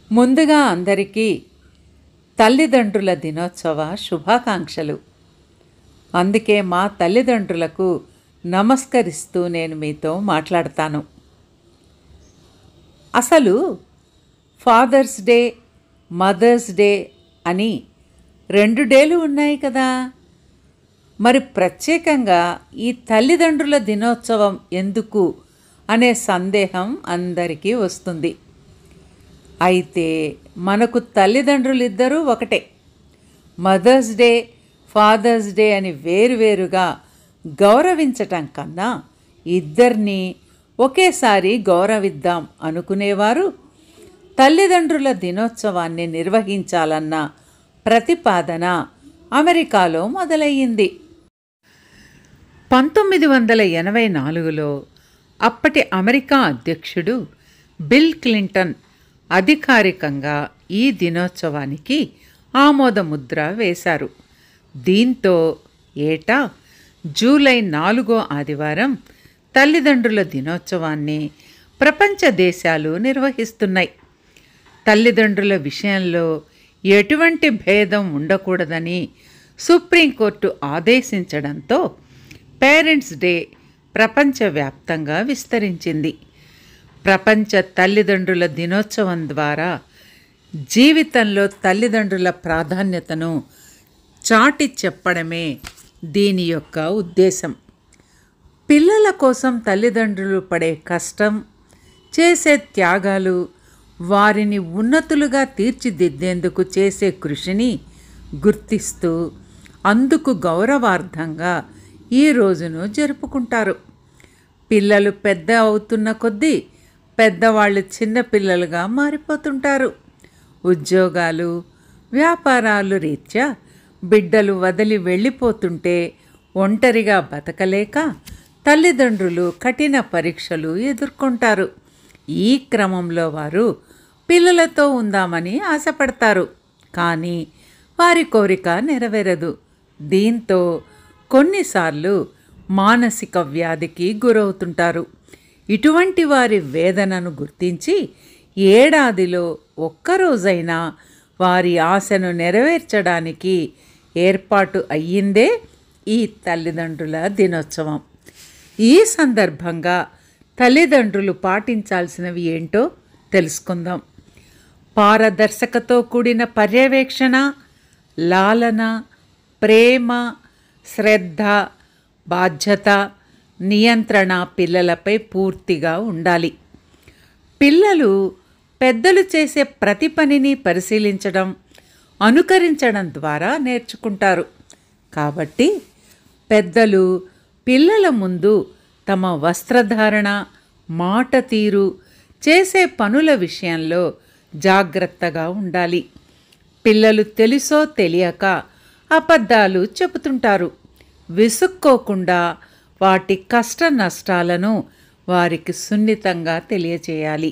ముందుగా అందరికీ తల్లిదండ్రుల దినోత్సవ శుభాకాంక్షలు అందుకే మా తల్లిదండ్రులకు నమస్కరిస్తూ నేను మీతో మాట్లాడతాను అసలు ఫాదర్స్ డే మదర్స్ డే అని రెండు డేలు ఉన్నాయి కదా మరి ప్రత్యేకంగా ఈ తల్లిదండ్రుల దినోత్సవం ఎందుకు అనే సందేహం అందరికీ వస్తుంది అయితే మనకు తల్లిదండ్రులు ఇద్దరూ ఒకటే మదర్స్ డే ఫాదర్స్ డే అని వేరువేరుగా గౌరవించటం కన్నా ఇద్దరిని ఒకేసారి గౌరవిద్దాం అనుకునేవారు తల్లిదండ్రుల దినోత్సవాన్ని నిర్వహించాలన్న ప్రతిపాదన అమెరికాలో మొదలయ్యింది పంతొమ్మిది వందల ఎనభై నాలుగులో అప్పటి అమెరికా అధ్యక్షుడు బిల్ క్లింటన్ అధికారికంగా ఈ దినోత్సవానికి ఆమోదముద్ర వేశారు దీంతో ఏటా జూలై నాలుగో ఆదివారం తల్లిదండ్రుల దినోత్సవాన్ని ప్రపంచ దేశాలు నిర్వహిస్తున్నాయి తల్లిదండ్రుల విషయంలో ఎటువంటి భేదం ఉండకూడదని సుప్రీంకోర్టు ఆదేశించడంతో పేరెంట్స్ డే ప్రపంచవ్యాప్తంగా విస్తరించింది ప్రపంచ తల్లిదండ్రుల దినోత్సవం ద్వారా జీవితంలో తల్లిదండ్రుల ప్రాధాన్యతను చాటి చెప్పడమే దీని యొక్క ఉద్దేశం పిల్లల కోసం తల్లిదండ్రులు పడే కష్టం చేసే త్యాగాలు వారిని ఉన్నతులుగా తీర్చిదిద్దేందుకు చేసే కృషిని గుర్తిస్తూ అందుకు గౌరవార్థంగా ఈ రోజును జరుపుకుంటారు పిల్లలు పెద్ద అవుతున్న కొద్దీ పెద్దవాళ్ళు చిన్న పిల్లలుగా మారిపోతుంటారు ఉద్యోగాలు వ్యాపారాలు రీత్యా బిడ్డలు వదిలి వెళ్ళిపోతుంటే ఒంటరిగా బతకలేక తల్లిదండ్రులు కఠిన పరీక్షలు ఎదుర్కొంటారు ఈ క్రమంలో వారు పిల్లలతో ఉందామని ఆశపడతారు కానీ వారి కోరిక నెరవేరదు దీంతో కొన్నిసార్లు మానసిక వ్యాధికి గురవుతుంటారు ఇటువంటి వారి వేదనను గుర్తించి ఏడాదిలో ఒక్కరోజైనా వారి ఆశను నెరవేర్చడానికి ఏర్పాటు అయ్యిందే ఈ తల్లిదండ్రుల దినోత్సవం ఈ సందర్భంగా తల్లిదండ్రులు పాటించాల్సినవి ఏంటో తెలుసుకుందాం పారదర్శకతో కూడిన పర్యవేక్షణ లాలన ప్రేమ శ్రద్ధ బాధ్యత నియంత్రణ పిల్లలపై పూర్తిగా ఉండాలి పిల్లలు పెద్దలు చేసే ప్రతి పనిని పరిశీలించడం అనుకరించడం ద్వారా నేర్చుకుంటారు కాబట్టి పెద్దలు పిల్లల ముందు తమ వస్త్రధారణ మాట తీరు చేసే పనుల విషయంలో జాగ్రత్తగా ఉండాలి పిల్లలు తెలుసో తెలియక అబద్ధాలు చెబుతుంటారు విసుక్కోకుండా వాటి కష్ట నష్టాలను వారికి సున్నితంగా తెలియచేయాలి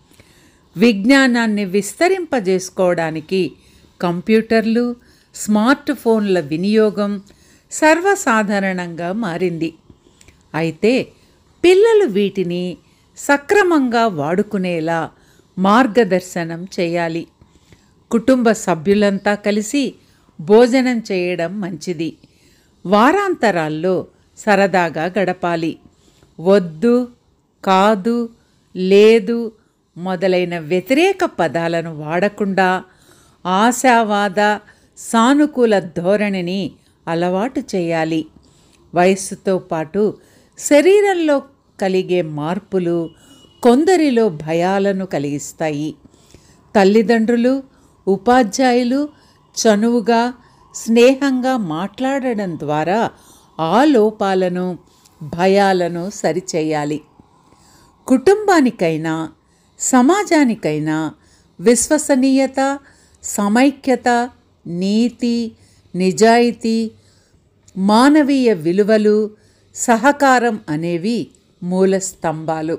విజ్ఞానాన్ని విస్తరింపజేసుకోవడానికి కంప్యూటర్లు స్మార్ట్ ఫోన్ల వినియోగం సర్వసాధారణంగా మారింది అయితే పిల్లలు వీటిని సక్రమంగా వాడుకునేలా మార్గదర్శనం చేయాలి కుటుంబ సభ్యులంతా కలిసి భోజనం చేయడం మంచిది వారాంతరాల్లో సరదాగా గడపాలి వద్దు కాదు లేదు మొదలైన వ్యతిరేక పదాలను వాడకుండా ఆశావాద సానుకూల ధోరణిని అలవాటు చేయాలి వయస్సుతో పాటు శరీరంలో కలిగే మార్పులు కొందరిలో భయాలను కలిగిస్తాయి తల్లిదండ్రులు ఉపాధ్యాయులు చనువుగా స్నేహంగా మాట్లాడడం ద్వారా ఆ లోపాలను భయాలను సరిచేయాలి కుటుంబానికైనా సమాజానికైనా విశ్వసనీయత సమైక్యత నీతి నిజాయితీ మానవీయ విలువలు సహకారం అనేవి మూల స్తంభాలు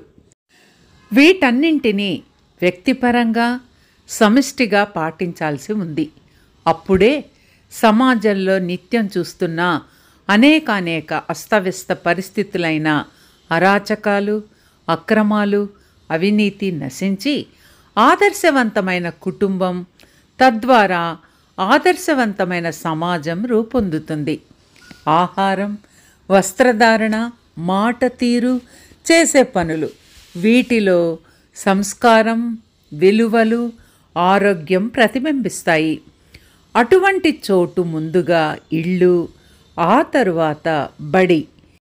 వీటన్నింటినీ వ్యక్తిపరంగా సమిష్టిగా పాటించాల్సి ఉంది అప్పుడే సమాజంలో నిత్యం చూస్తున్న అనేకానేక అస్తవ్యస్త పరిస్థితులైన అరాచకాలు అక్రమాలు అవినీతి నశించి ఆదర్శవంతమైన కుటుంబం తద్వారా ఆదర్శవంతమైన సమాజం రూపొందుతుంది ఆహారం వస్త్రధారణ మాట తీరు చేసే పనులు వీటిలో సంస్కారం విలువలు ఆరోగ్యం ప్రతిబింబిస్తాయి అటువంటి చోటు ముందుగా ఇళ్ళు ఆ తరువాత బడి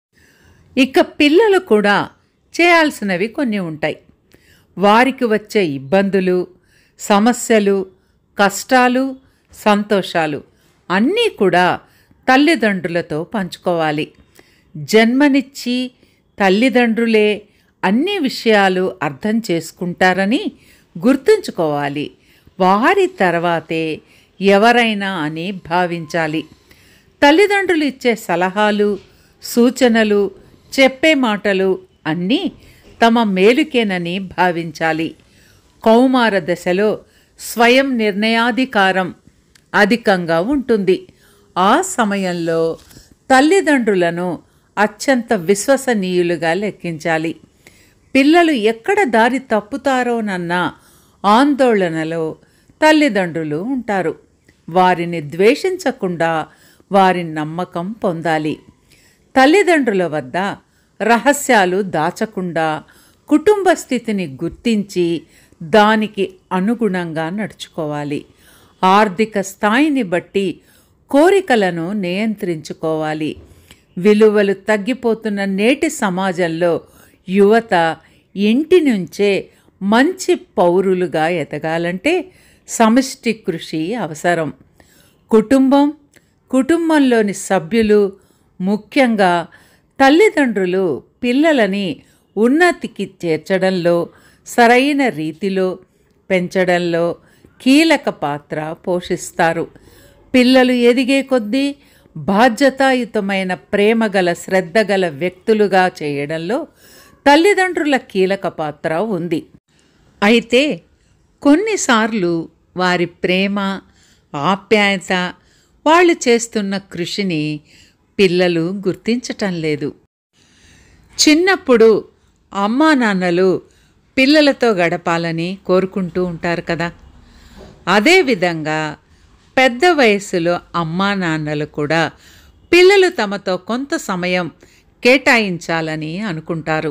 ఇక పిల్లలు కూడా చేయాల్సినవి కొన్ని ఉంటాయి వారికి వచ్చే ఇబ్బందులు సమస్యలు కష్టాలు సంతోషాలు అన్నీ కూడా తల్లిదండ్రులతో పంచుకోవాలి జన్మనిచ్చి తల్లిదండ్రులే అన్ని విషయాలు అర్థం చేసుకుంటారని గుర్తుంచుకోవాలి వారి తర్వాతే ఎవరైనా అని భావించాలి తల్లిదండ్రులు ఇచ్చే సలహాలు సూచనలు చెప్పే మాటలు అన్నీ తమ మేలుకేనని భావించాలి కౌమార దశలో స్వయం నిర్ణయాధికారం అధికంగా ఉంటుంది ఆ సమయంలో తల్లిదండ్రులను అత్యంత విశ్వసనీయులుగా లెక్కించాలి పిల్లలు ఎక్కడ దారి తప్పుతారోనన్న ఆందోళనలో తల్లిదండ్రులు ఉంటారు వారిని ద్వేషించకుండా వారి నమ్మకం పొందాలి తల్లిదండ్రుల వద్ద రహస్యాలు దాచకుండా కుటుంబ స్థితిని గుర్తించి దానికి అనుగుణంగా నడుచుకోవాలి ఆర్థిక స్థాయిని బట్టి కోరికలను నియంత్రించుకోవాలి విలువలు తగ్గిపోతున్న నేటి సమాజంలో యువత ఇంటి నుంచే మంచి పౌరులుగా ఎదగాలంటే సమిష్టి కృషి అవసరం కుటుంబం కుటుంబంలోని సభ్యులు ముఖ్యంగా తల్లిదండ్రులు పిల్లలని ఉన్నతికి చేర్చడంలో సరైన రీతిలో పెంచడంలో కీలక పాత్ర పోషిస్తారు పిల్లలు ఎదిగే కొద్దీ బాధ్యతాయుతమైన ప్రేమగల శ్రద్ధగల వ్యక్తులుగా చేయడంలో తల్లిదండ్రుల కీలక పాత్ర ఉంది అయితే కొన్నిసార్లు వారి ప్రేమ ఆప్యాయత వాళ్ళు చేస్తున్న కృషిని పిల్లలు గుర్తించటం లేదు చిన్నప్పుడు అమ్మా నాన్నలు పిల్లలతో గడపాలని కోరుకుంటూ ఉంటారు కదా అదేవిధంగా పెద్ద వయసులో అమ్మా నాన్నలు కూడా పిల్లలు తమతో కొంత సమయం కేటాయించాలని అనుకుంటారు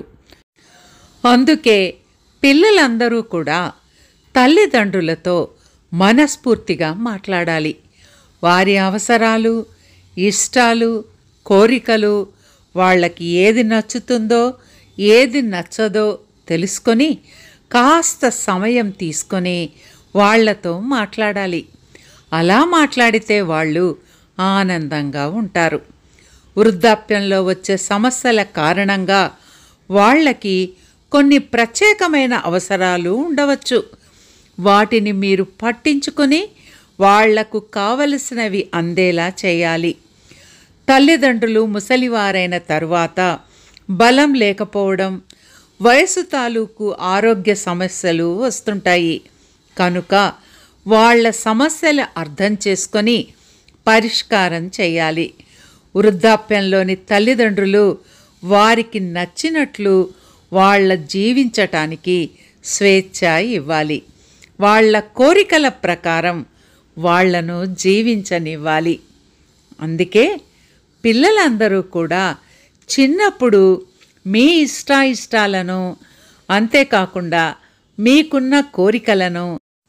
అందుకే పిల్లలందరూ కూడా తల్లిదండ్రులతో మనస్ఫూర్తిగా మాట్లాడాలి వారి అవసరాలు ఇష్టాలు కోరికలు వాళ్ళకి ఏది నచ్చుతుందో ఏది నచ్చదో తెలుసుకొని కాస్త సమయం తీసుకొని వాళ్ళతో మాట్లాడాలి అలా మాట్లాడితే వాళ్ళు ఆనందంగా ఉంటారు వృద్ధాప్యంలో వచ్చే సమస్యల కారణంగా వాళ్ళకి కొన్ని ప్రత్యేకమైన అవసరాలు ఉండవచ్చు వాటిని మీరు పట్టించుకొని వాళ్లకు కావలసినవి అందేలా చేయాలి తల్లిదండ్రులు ముసలివారైన తరువాత బలం లేకపోవడం వయసు తాలూకు ఆరోగ్య సమస్యలు వస్తుంటాయి కనుక వాళ్ళ సమస్యలు అర్థం చేసుకొని పరిష్కారం చేయాలి వృద్ధాప్యంలోని తల్లిదండ్రులు వారికి నచ్చినట్లు వాళ్ళ జీవించటానికి స్వేచ్ఛ ఇవ్వాలి వాళ్ళ కోరికల ప్రకారం వాళ్లను జీవించనివ్వాలి అందుకే పిల్లలందరూ కూడా చిన్నప్పుడు మీ ఇష్టాయిష్టాలను అంతేకాకుండా మీకున్న కోరికలను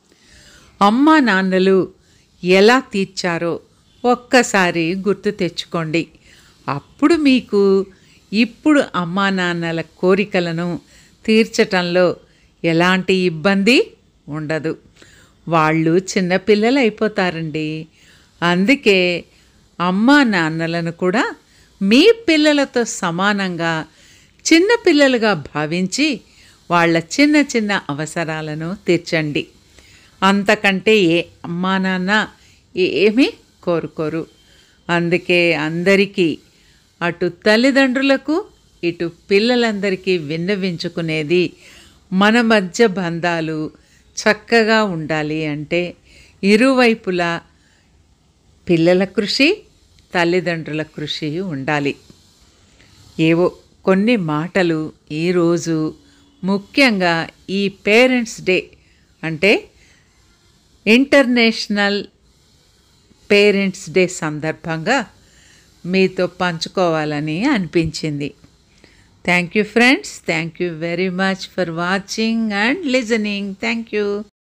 అమ్మా నాన్నలు ఎలా తీర్చారో ఒక్కసారి గుర్తు తెచ్చుకోండి అప్పుడు మీకు ఇప్పుడు అమ్మా నాన్నల కోరికలను తీర్చటంలో ఎలాంటి ఇబ్బంది ఉండదు వాళ్ళు చిన్నపిల్లలు అయిపోతారండి అందుకే అమ్మా నాన్నలను కూడా మీ పిల్లలతో సమానంగా చిన్నపిల్లలుగా భావించి వాళ్ళ చిన్న చిన్న అవసరాలను తీర్చండి అంతకంటే ఏ అమ్మా నాన్న ఏమీ కోరుకోరు అందుకే అందరికీ అటు తల్లిదండ్రులకు ఇటు పిల్లలందరికీ విన్నవించుకునేది మన మధ్య బంధాలు చక్కగా ఉండాలి అంటే ఇరువైపులా పిల్లల కృషి తల్లిదండ్రుల కృషి ఉండాలి ఏవో కొన్ని మాటలు ఈరోజు ముఖ్యంగా ఈ పేరెంట్స్ డే అంటే ఇంటర్నేషనల్ పేరెంట్స్ డే సందర్భంగా మీతో పంచుకోవాలని అనిపించింది thank you friends thank you very much for watching and listening thank you